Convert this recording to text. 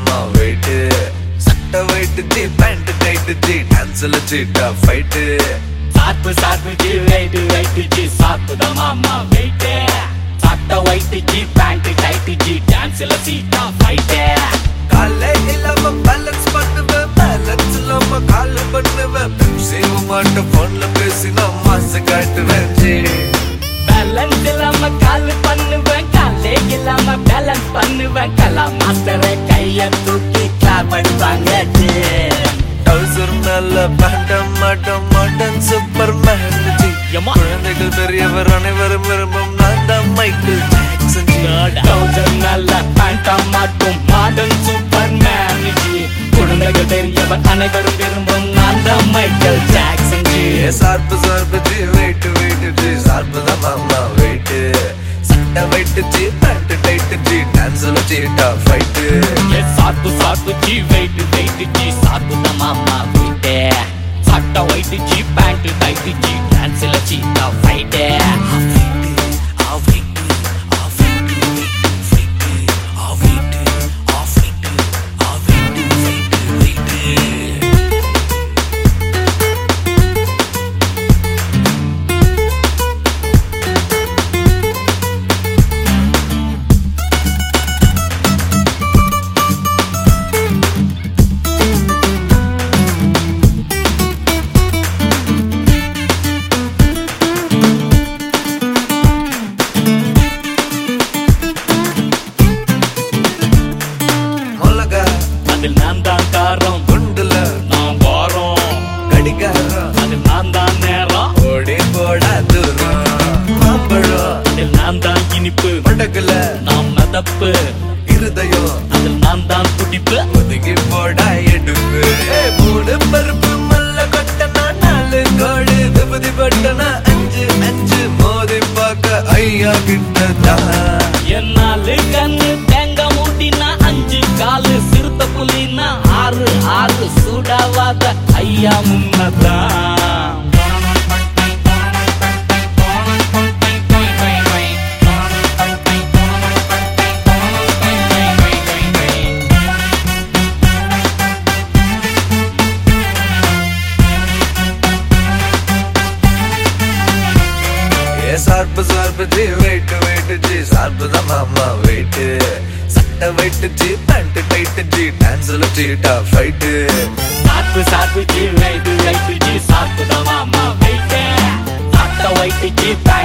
மாமா வெயிட்டு சட்டை வெயிட்டு ஜி பேண்ட் டைட்டு ஜி டான்ஸ்ல சீட்டா ஃபைட்டு சாப்பு சாப்பு ஜி வெயிட் வெயிட் ஜி சாப்பு தான் மாமா வெயிட் சட்டை ஒயிட் ஜி பேண்ட் டைட் ஜி டான்ஸ்ல சீட்டா ஃபைட் காலே இல்லாம பேலன்ஸ் பண்ணுவேன் பேலன்ஸ் இல்லாம கால் பண்ணுவேன் சேவ மாட்ட போன்ல பேசினா மாச காட்டுவேன் ஜி பேலன்ஸ் இல்லாம கால் பண்ணுவேன் காலே இல்லாம பேலன்ஸ் பண்ணுவேன் கலா மாஸ்டர் கைய தூக்கி கிளாப் அடிப்பாங்க ஜி டவுசர் மேல பேண்ட மாட்டம் மாட்டன் சூப்பர் மேன் ஜி எம்மா. குழந்தைகள் பெரியவர் அனைவரும் விரும்பும் நான் தான் மைக்கேல் ஜாக்சன் ஜி டவுசர் நல்ல பேண்டா மாட்டும் மாடர்ன் சூப்பர் மேன் ஜி குழந்தைகள் பெரியவர் அனைவரும் விரும்பும் நான் தான் மைக்கேல் ஜாக்சன் ஜி ஏ சார்பு சார்பு ஜி வெயிட் வெயிட் ஜி சார்பு தான் மாமா வெயிட் சட்டை வெயிட் ஜி பேண்ட் டைட் ஜி டான்ஸ்ல சீட்டா ஃபைட்டு ஏ சாத்து சாத்து ஜி வெயிட் வெயிட் ஜி சாத்து தான் மாமா வெயிட் சட்டை ஒயிட் ஜி பேண்ட் டைட் ஜி டான்ஸ்ல சீட்டா ஃபைட் மிளகா அதில் நான் தான் காரம் குண்டுல நான் வாரம் கடிகாரம் அதில் நான் தான் நேரம் ஓடி போடா தூரம் மாம்பழம் அதில் நான் தான் இனிப்பு மடகுல நாம் மதப்பு இருதயம் அதில் நான் தான் துடிப்பு ஒதுங்கி போடா எடுப்பு ஏ, மூணு பருப்பு மல்ல கொட்டனா நாலு கோடு விபதி பட்டனா அஞ்சு அஞ்சு மோதி பார்க்க ஐயா கிட்டதான் என்னாலு கண்ணு தேங்க மூட்டினா அஞ்சு காலு சிறுத்த புலினா ஆறு ஆறு சூடாவாத ஐயா முன்னதான் ஏ சார்பு சார்பு ஜி வெயிட் வெயிட் ஜி சார்பு தான் மாமா வெயிட் சட்டை வெயிட் ஜி பேண்ட் டைட் ஜி டான்ஸ்ல சீட்டா ஃபைட்டு சாப்பு சாப்பு ஜி வெயிட் வெயிட் ஜி சாப்பு தான் மாமா வெயிட் சாப்பிட்ட ஒயிட் ஜி பேண்ட்